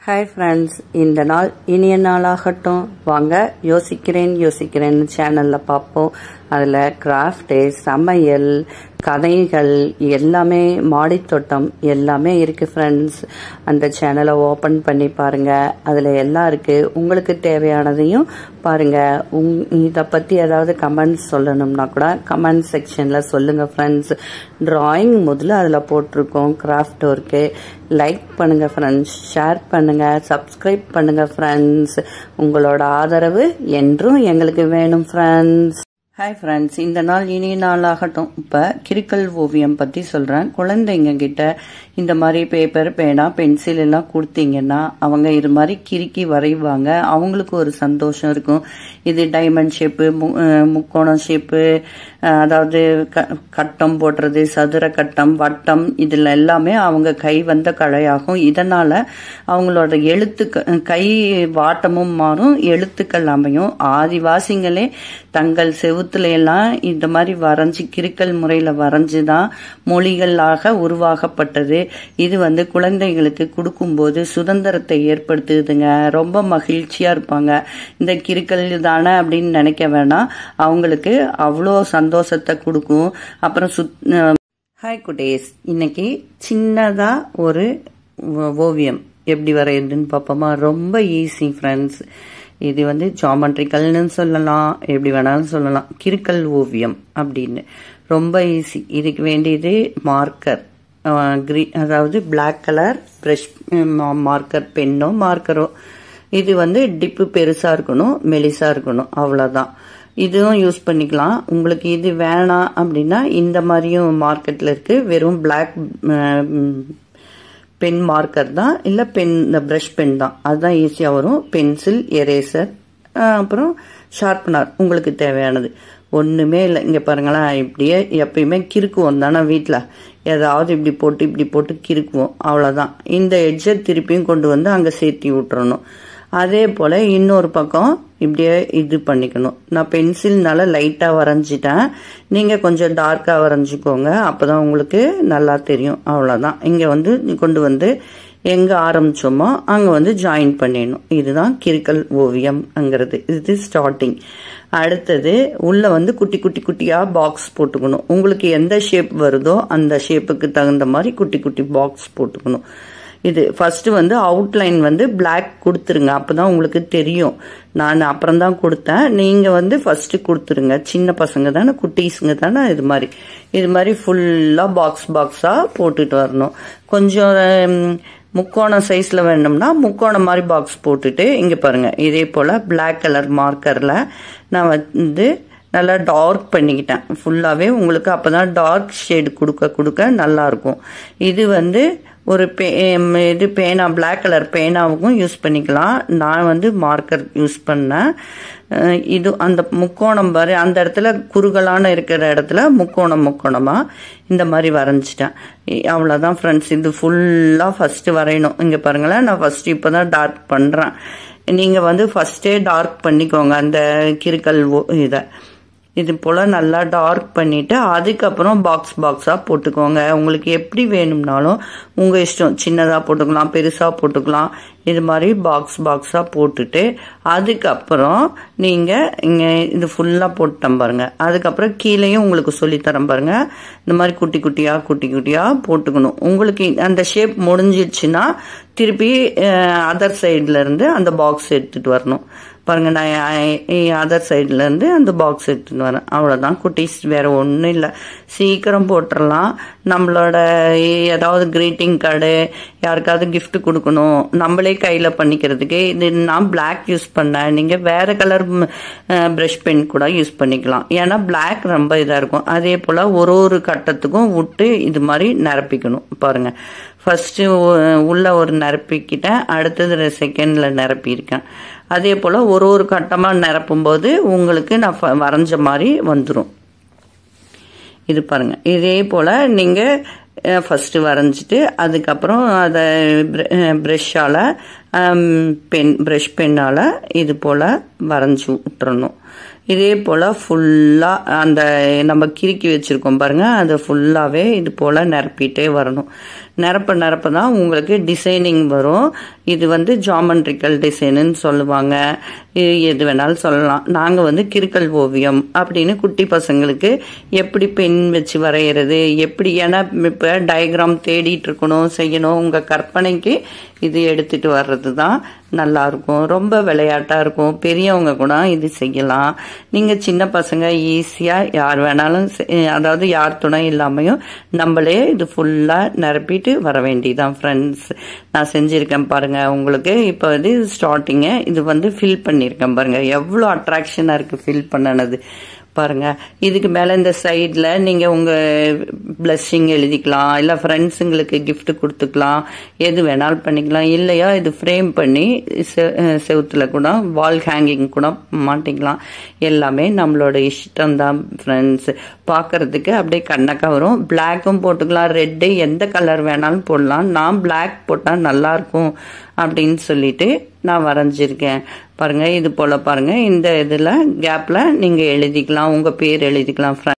hi friends இந்த நாள் இனிய நாளாகட்டும் வாங்க யோசிக்கிறேன் யோசிக்கிறேன் சேனலில் பார்ப்போம் அதில் கிராஃப்ட்டு சமையல் கதைகள் எல்லாமே மாடித்தோட்டம் எல்லாமே இருக்குது ஃப்ரெண்ட்ஸ் அந்த சேனலை ஓப்பன் பண்ணி பாருங்கள் அதில் எல்லாம் இருக்குது உங்களுக்கு தேவையானதையும் பாருங்கள் உங் இதை பற்றி ஏதாவது கமெண்ட்ஸ் சொல்லணும்னா கூட கமெண்ட் செக்ஷனில் சொல்லுங்கள் ஃப்ரெண்ட்ஸ் ட்ராயிங் முதல்ல அதில் போட்டிருக்கோம் கிராஃப்ட் ஒர்க்கு லைக் பண்ணுங்கள் ஃப்ரெண்ட்ஸ் ஷேர் பண்ணுங்கள் சப்ஸ்கிரைப் பண்ணுங்கள் ஃப்ரெண்ட்ஸ் உங்களோட ஆதரவு என்றும் எங்களுக்கு வேணும் ஃப்ரெண்ட்ஸ் ஹாய் ஃப்ரெண்ட்ஸ் இந்த நாள் இனிய நாளாகட்டும் இப்போ கிறுக்கல் ஓவியம் பற்றி சொல்கிறேன் குழந்தைங்க கிட்ட இந்த மாதிரி பேப்பர் பேனா பென்சில் எல்லாம் கொடுத்தீங்கன்னா அவங்க இது மாதிரி கிறுக்கி வரைவாங்க அவங்களுக்கு ஒரு சந்தோஷம் இருக்கும் இது டைமண்ட் ஷேப்பு முக்கோணம் ஷேப்பு அதாவது கட்டம் போடுறது சதுர கட்டம் வட்டம் இதில் எல்லாமே அவங்க கை வந்த கழையாகும் இதனால் அவங்களோட எழுத்து கை வாட்டமும் மாறும் எழுத்துக்கள் அமையும் ஆதிவாசிங்களே தங்கள் செவுத்துல எல்லாம் இந்த மாதிரி வரைஞ்சி கிறுக்கல் முறையில் வரைஞ்சி தான் மொழிகளாக உருவாகப்பட்டது இது வந்து குழந்தைகளுக்கு கொடுக்கும்போது சுதந்திரத்தை ஏற்படுத்துதுங்க ரொம்ப மகிழ்ச்சியா இருப்பாங்க இந்த கிறுக்கல் தானே அப்படின்னு நினைக்க வேணாம் அவங்களுக்கு அவ்வளோ சந்தோஷத்தை கொடுக்கும் அப்புறம் சுத் ஹாய் குட்டேஸ் இன்னைக்கு சின்னதா ஒரு ஓவியம் எப்படி வரையுதுன்னு பார்ப்போமா ரொம்ப ஈஸி ஃப்ரெண்ட்ஸ் இது வந்து ஜாமெட்ரிக்கல்னு சொல்லலாம் எப்படி வேணாலும் சொல்லலாம் கிறுக்கல் ஓவியம் அப்படின்னு ரொம்ப ஈஸி இதுக்கு வேண்டியது மார்க்கர் கிரீ அதாவது பிளாக் கலர் ப்ரஷ் மார்க்கர் பென்னோ மார்க்கரோ இது வந்து டிப்பு பெருசாக இருக்கணும் மெலிசாக இருக்கணும் அவ்வளோதான் இதுவும் யூஸ் பண்ணிக்கலாம் உங்களுக்கு இது வேணாம் அப்படின்னா இந்த மாதிரியும் மார்க்கெட்டில் இருக்குது வெறும் பிளாக் பென் மார்க்கர் தான் இல்லை பென் இந்த ப்ரஷ் பென் தான் அதுதான் ஈஸியாக வரும் பென்சில் எரேசர் அப்புறம் ஷார்ப்னர் உங்களுக்கு தேவையானது ஒன்றுமே இல்லை இங்கே பாருங்களேன் இப்படியே எப்பயுமே கிறுக்குவோம் தானே வீட்டில் ஏதாவது இப்படி போட்டு இப்படி போட்டு கிறுக்குவோம் அவ்வளோதான் இந்த எட்ஜை திருப்பியும் கொண்டு வந்து அங்கே சேர்த்தி விட்டுறணும் அதே போல் இன்னொரு பக்கம் இப்படியே இது பண்ணிக்கணும் நான் பென்சில்னால லைட்டாக வரைஞ்சிட்டேன் நீங்கள் கொஞ்சம் டார்க்காக வரைஞ்சிக்கோங்க அப்போ தான் உங்களுக்கு நல்லா தெரியும் அவ்வளோதான் இங்கே வந்து கொண்டு வந்து எங்கே ஆரம்பித்தோமோ அங்கே வந்து ஜாயின் பண்ணிடணும் இதுதான் கிறுக்கல் ஓவியம்ங்கிறது இது ஸ்டார்டிங் அடுத்தது உள்ளே வந்து குட்டி குட்டி குட்டியாக பாக்ஸ் போட்டுக்கணும் உங்களுக்கு எந்த ஷேப் வருதோ அந்த ஷேப்புக்கு தகுந்த மாதிரி குட்டி குட்டி பாக்ஸ் போட்டுக்கணும் இது ஃபர்ஸ்ட் வந்து அவுட்லைன் வந்து பிளாக் கொடுத்துருங்க அப்பதான் உங்களுக்கு தெரியும் நான் அப்புறம் தான் கொடுத்தேன் நீங்க வந்து ஃபர்ஸ்ட் கொடுத்துருங்க சின்ன பசங்க தானே குட்டீஸுங்க தானே இது மாதிரி இது மாதிரி ஃபுல்லா பாக்ஸ் பாக்ஸா போட்டுட்டு வரணும் கொஞ்சம் முக்கோணம் சைஸ்ல வேணும்னா முக்கோணம் மாதிரி பாக்ஸ் போட்டுட்டு இங்க பாருங்க இதே போல பிளாக் கலர் மார்க்கர்ல நான் வந்து நல்லா டார்க் பண்ணிக்கிட்டேன் ஃபுல்லாகவே உங்களுக்கு அப்போ தான் டார்க் ஷேடு கொடுக்க கொடுக்க நல்லாயிருக்கும் இது வந்து ஒரு பே இது பேனா பிளாக் கலர் பேனாவுக்கும் யூஸ் பண்ணிக்கலாம் நான் வந்து மார்க்கர் யூஸ் பண்ணேன் இது அந்த முக்கோணம் வரை அந்த இடத்துல குறுகலான இருக்கிற இடத்துல முக்கோணம் முக்கோணமாக இந்த மாதிரி வரைஞ்சிட்டேன் அவ்வளோதான் ஃப்ரெண்ட்ஸ் இது ஃபுல்லாக ஃபஸ்ட்டு வரையணும் இங்கே பாருங்களேன் நான் ஃபஸ்ட்டு இப்போ தான் டார்க் பண்ணுறேன் நீங்கள் வந்து ஃபஸ்ட்டே டார்க் பண்ணிக்கோங்க அந்த கிறுக்கல் இதை இது போல் நல்லா டார்க் பண்ணிவிட்டு அதுக்கப்புறம் பாக்ஸ் பாக்ஸாக போட்டுக்கோங்க உங்களுக்கு எப்படி வேணும்னாலும் உங்கள் இஷ்டம் சின்னதாக போட்டுக்கலாம் பெருசாக போட்டுக்கலாம் இது மாதிரி பாக்ஸ் பாக்ஸாக போட்டுட்டு அதுக்கப்புறம் நீங்கள் இங்கே இது ஃபுல்லாக போட்டேன் பாருங்கள் அதுக்கப்புறம் கீழேயும் உங்களுக்கு சொல்லித்தரேன் பாருங்கள் இந்த மாதிரி குட்டி குட்டியாக குட்டி குட்டியாக போட்டுக்கணும் உங்களுக்கு அந்த ஷேப் முடிஞ்சிடுச்சுன்னா திருப்பி அதர் சைட்லேருந்து அந்த பாக்ஸ் எடுத்துகிட்டு வரணும் பாருங்க நான் அதர் சைட்ல இருந்து அந்த பாக்ஸ் எடுத்துட்டு வரேன் அவ்வளவுதான் குட்டீஸ் வேற ஒன்றும் இல்லை சீக்கிரம் போட்டுடலாம் நம்மளோட ஏதாவது கிரீட்டிங் கார்டு யாருக்காவது கிஃப்ட் கொடுக்கணும் நம்மளே கையில பண்ணிக்கிறதுக்கு இது நான் பிளாக் யூஸ் பண்ணேன் நீங்க வேற கலர் ப்ரஷ் பென் கூட யூஸ் பண்ணிக்கலாம் ஏன்னா பிளாக் ரொம்ப இதா இருக்கும் அதே போல ஒரு ஒரு கட்டத்துக்கும் விட்டு இது மாதிரி நிரப்பிக்கணும் பாருங்க ஃபர்ஸ்ட் உள்ள ஒரு நிரப்பிக்கிட்டேன் அடுத்தது செகண்ட்ல நிரப்பியிருக்கேன் அதே போல் ஒரு ஒரு கட்டமாக நிரப்பும்போது உங்களுக்கு நான் வரைஞ்ச மாதிரி வந்துடும் இது பாருங்கள் இதே போல் நீங்கள் ஃபஸ்ட்டு வரைஞ்சிட்டு அதுக்கப்புறம் அதை ப்ரெஷ்ஷால் பென் ப்ரெஷ் பென்னால் இது போல் வரைஞ்சி விட்டுறணும் இதே போல் ஃபுல்லாக அந்த நம்ம கிறுக்கி வச்சுருக்கோம் பாருங்கள் அதை ஃபுல்லாகவே இது போல் நிரப்பிட்டே வரணும் நிரப்ப நிரப்ப தான் உங்களுக்கு டிசைனிங் வரும் இது வந்து ஜாமெண்ட்ரிக்கல் டிசைனுன்னு சொல்லுவாங்க இது எது வேணாலும் சொல்லலாம் நாங்கள் வந்து கிறுக்கல் ஓவியம் அப்படின்னு குட்டி பசங்களுக்கு எப்படி பென் வச்சு வரைகிறது எப்படி ஏன்னா இப்போ டயக்ராம் தேடிட்டு இருக்கணும் செய்யணும் உங்கள் கற்பனைக்கு இது எடுத்துட்டு வர்றது தான் நல்லா இருக்கும் ரொம்ப விளையாட்டாக இருக்கும் பெரியவங்க கூட இது செய்யலாம் நீங்கள் சின்ன பசங்க ஈஸியாக யார் வேணாலும் அதாவது யார் துணை இல்லாமையும் நம்மளே இது ஃபுல்லாக நிரப்பிட்டு வர வேண்டியதான் ஃப்ரெண்ட்ஸ் நான் செஞ்சுருக்கேன் பாருங்கள் உங்களுக்கு இப்போ வந்து ஸ்டார்டிங்கு இது வந்து ஃபில் பண்ணியிருக்கேன் பாருங்கள் எவ்வளோ அட்ராக்ஷனாக இருக்குது ஃபில் பண்ணனது பாருங்க இதுக்கு மேலே இந்த சைடில் நீங்கள் உங்கள் பிளஸ்ஸிங் எழுதிக்கலாம் இல்லை ஃப்ரெண்ட்ஸுங்களுக்கு gift கொடுத்துக்கலாம் எது வேணாலும் பண்ணிக்கலாம் இல்லையா இது ஃப்ரேம் பண்ணி செவுத்தில் கூட வால் ஹேங்கிங் கூட மாட்டிக்கலாம் எல்லாமே நம்மளோட இஷ்டம் தான் ஃப்ரெண்ட்ஸ் பார்க்கறதுக்கு அப்படியே கண்ணக்கா வரும் பிளாக்கும் போட்டுக்கலாம் ரெட்டு எந்த கலர் வேணாலும் போடலாம் நான் பிளாக் போட்டால் நல்லாயிருக்கும் அப்படின்னு சொல்லிட்டு நான் வரைஞ்சிருக்கேன் பாருங்க இது போல் பாருங்க இந்த இதில் கேப்பில் நீங்கள் எழுதிக்கலாம் உங்கள் பேர் எழுதிக்கலாம்